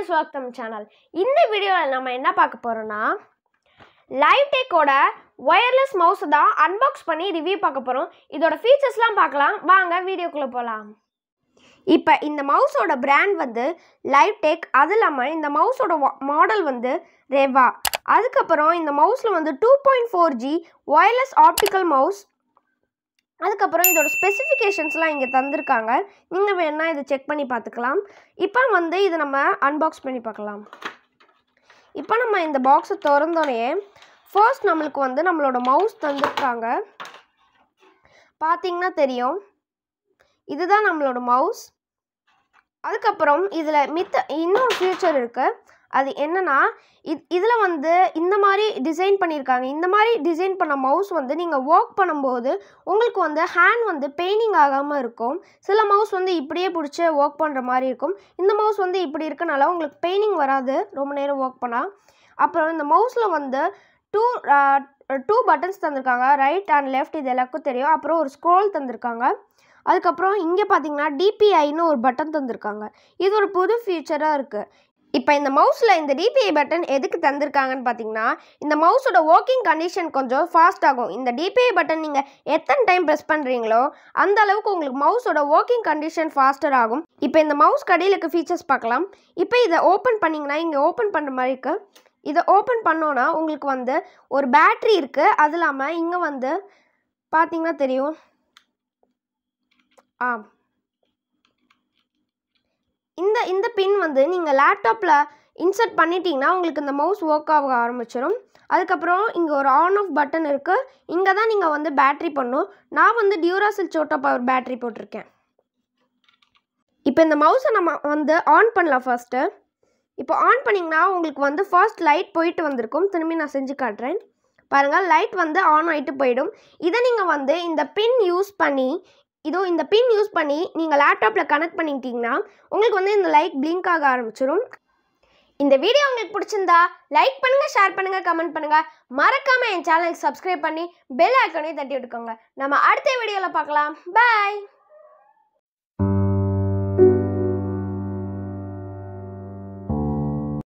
guys வாக்தம் channel இந்த வீடியோவில் நம்ம என்ன பார்க்க போகிறோம்னா லைவ் டேக்கோட ஒயர்லெஸ் மவுஸை தான் அன்பாக்ஸ் பண்ணி ரிவ்யூ பார்க்க போகிறோம் இதோட ஃபீச்சர்ஸ்லாம் பார்க்கலாம் வாங்க வீடியோக்குள்ளே போகலாம் இப்போ இந்த மவுஸோட பிராண்ட் வந்து லைவ் டேக் அது இல்லாமல் இந்த மவுஸோட மாடல் வந்து ரெவா அதுக்கப்புறம் இந்த மவுஸில் வந்து two point four G wireless optical mouse அதுக்கப்புறம் இதோட ஸ்பெசிஃபிகேஷன்ஸ்லாம் இங்கே தந்திருக்காங்க நீங்கள் வேணால் இதை செக் பண்ணி பார்த்துக்கலாம் இப்போ வந்து இதை நம்ம அன்பாக்ஸ் பண்ணி பார்க்கலாம் இப்போ நம்ம இந்த பாக்ஸை திறந்தோடனே ஃபர்ஸ்ட் நம்மளுக்கு வந்து நம்மளோட மவுஸ் தந்திருக்காங்க பார்த்தீங்கன்னா தெரியும் இதுதான் நம்மளோட மவுஸ் அதுக்கப்புறம் இதில் மித்த இன்னொரு ஃபியூச்சர் இருக்குது அது என்னன்னா இது இதில் வந்து இந்த மாதிரி டிசைன் பண்ணியிருக்காங்க இந்த மாதிரி டிசைன் பண்ண மவுஸ் வந்து நீங்கள் ஒர்க் பண்ணும்போது உங்களுக்கு வந்து ஹேண்ட் வந்து பெயினிங் ஆகாமல் இருக்கும் சில மவுஸ் வந்து இப்படியே பிடிச்சி ஒர்க் பண்ணுற மாதிரி இருக்கும் இந்த மவுஸ் வந்து இப்படி இருக்கனால உங்களுக்கு பெயினிங் வராது ரொம்ப நேரம் ஒர்க் பண்ணால் அப்புறம் இந்த மவுஸில் வந்து டூ டூ பட்டன்ஸ் தந்திருக்காங்க ரைட் அண்ட் லெஃப்ட் இது எல்லாருக்கும் தெரியும் அப்புறம் ஒரு ஸ்க்ரோல் தந்திருக்காங்க அதுக்கப்புறம் இங்கே பார்த்தீங்கன்னா டிபிஐன்னு ஒரு பட்டன் தந்திருக்காங்க இது ஒரு புது ஃபீச்சராக இருக்குது இப்போ இந்த மவுஸில் இந்த டிபிஐ பட்டன் எதுக்கு தந்திருக்காங்கன்னு பார்த்தீங்கன்னா இந்த மவுஸோட ஒர்க்கிங் கண்டிஷன் கொஞ்சம் ஃபாஸ்ட் ஆகும் இந்த டிபிஐ பட்டன் நீங்கள் எத்தனை டைம் ப்ரெஸ் பண்ணுறீங்களோ அந்த அளவுக்கு உங்களுக்கு மவுஸோட ஒர்க்கிங் கண்டிஷன் ஃபாஸ்டர் ஆகும் இப்போ இந்த மவுஸ் கடையில் இருக்க ஃபீச்சர்ஸ் பார்க்கலாம் இப்போ இதை ஓப்பன் பண்ணிங்கன்னா இங்கே ஓப்பன் பண்ணுற மாதிரி இருக்குது இதை ஓப்பன் பண்ணோன்னா உங்களுக்கு வந்து ஒரு பேட்ரி இருக்குது அது இல்லாமல் இங்கே வந்து பார்த்தீங்கன்னா தெரியும் ஆ இந்த இந்த பின் வந்து நீங்கள் லேப்டாப்பில் இன்சர்ட் பண்ணிட்டீங்கன்னா உங்களுக்கு இந்த மவுஸ் ஒர்க் ஆக ஆரம்பிச்சிடும் அதுக்கப்புறம் இங்கே ஒரு ஆன் ஆஃப் பட்டன் இருக்குது இங்கே தான் நீங்கள் வந்து பேட்ரி பண்ணும் நான் வந்து டியூராசில் சோட்டா பவர் பேட்ரி போட்டிருக்கேன் இப்போ இந்த மவுஸை நம்ம வந்து ஆன் பண்ணலாம் ஃபர்ஸ்ட்டு இப்போ ஆன் பண்ணிங்கன்னா உங்களுக்கு வந்து ஃபர்ஸ்ட் லைட் போயிட்டு வந்திருக்கும் திரும்பி நான் செஞ்சு காட்டுறேன் பாருங்கள் லைட் வந்து ஆன் ஆகிட்டு போயிடும் இதை நீங்கள் வந்து இந்த பின் யூஸ் பண்ணி இதோ இந்த பின் யூஸ் பண்ணி நீங்கள் லேப்டாப்பில் கனெக்ட் பண்ணிட்டீங்கன்னா உங்களுக்கு வந்து இந்த லைட் பிளிங்க் ஆக ஆரம்பிச்சிடும் இந்த வீடியோ உங்களுக்கு பிடிச்சிருந்தா லைக் பண்ணுங்கள் ஷேர் பண்ணுங்கள் கமெண்ட் பண்ணுங்கள் மறக்காமல் என் சேனலுக்கு சப்ஸ்கிரைப் பண்ணி பெல் ஐக்கானே தட்டி விட்டுக்கோங்க நம்ம அடுத்த வீடியோவில் பார்க்கலாம் பாய்